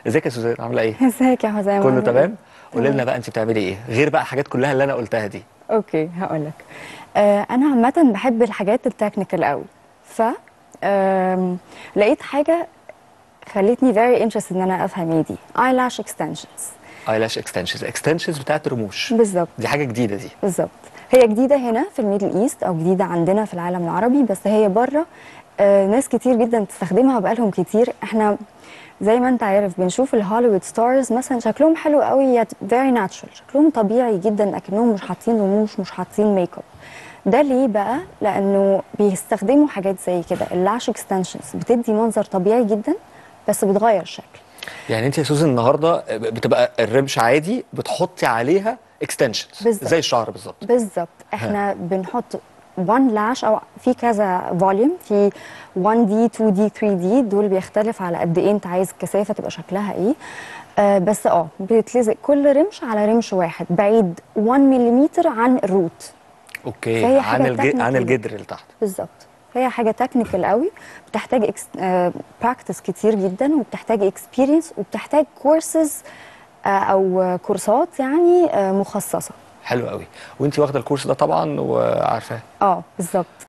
ازيك يا سوزان عامله ايه ازيك يا حسام كله عامل تمام إيه؟ قولي لنا بقى انت بتعملي ايه غير بقى حاجات كلها اللي انا قلتها دي اوكي هقول لك آه انا عامه بحب الحاجات التكنيكال قوي ف آم، لقيت حاجه خلتني very interested ان انا افهم ايه دي eyelash extensions ايلاش اكستنشنز اكستنشنز بتاعت رموش بالظبط دي حاجه جديده دي بالظبط هي جديده هنا في الميدل ايست او جديده عندنا في العالم العربي بس هي بره آه ناس كتير جدا بتستخدمها بقالهم كتير احنا زي ما انت عارف بنشوف الهوليوود ستارز مثلا شكلهم حلو قوي yet very natural شكلهم طبيعي جدا اكنهم مش حاطين رموش مش حاطين ميك اب ده ليه بقى لانه بيستخدموا حاجات زي كده اللاش اكستنشنز بتدي منظر طبيعي جدا بس بتغير الشكل يعني انت يا سوزان النهارده بتبقى الرمش عادي بتحطي عليها اكستنشنز بالظبط. زي الشعر بالظبط بالظبط احنا بنحط 1 لاش او في كذا فوليوم في 1 دي 2 دي 3 دي دول بيختلف على قد ايه انت عايز الكثافه تبقى شكلها ايه آه بس اه بيتلزق كل رمش على رمش واحد بعيد 1 ملم عن الروت اوكي فهي عن حاجة الج... technical. عن الجدر اللي تحت بالظبط هي حاجه تكنيكال قوي بتحتاج براكتس كتير جدا وبتحتاج اكسبيرينس وبتحتاج كورسز او كورسات يعني آه، مخصصه حلو قوي وانت واخده الكورس ده طبعا وعارفاه اه بالظبط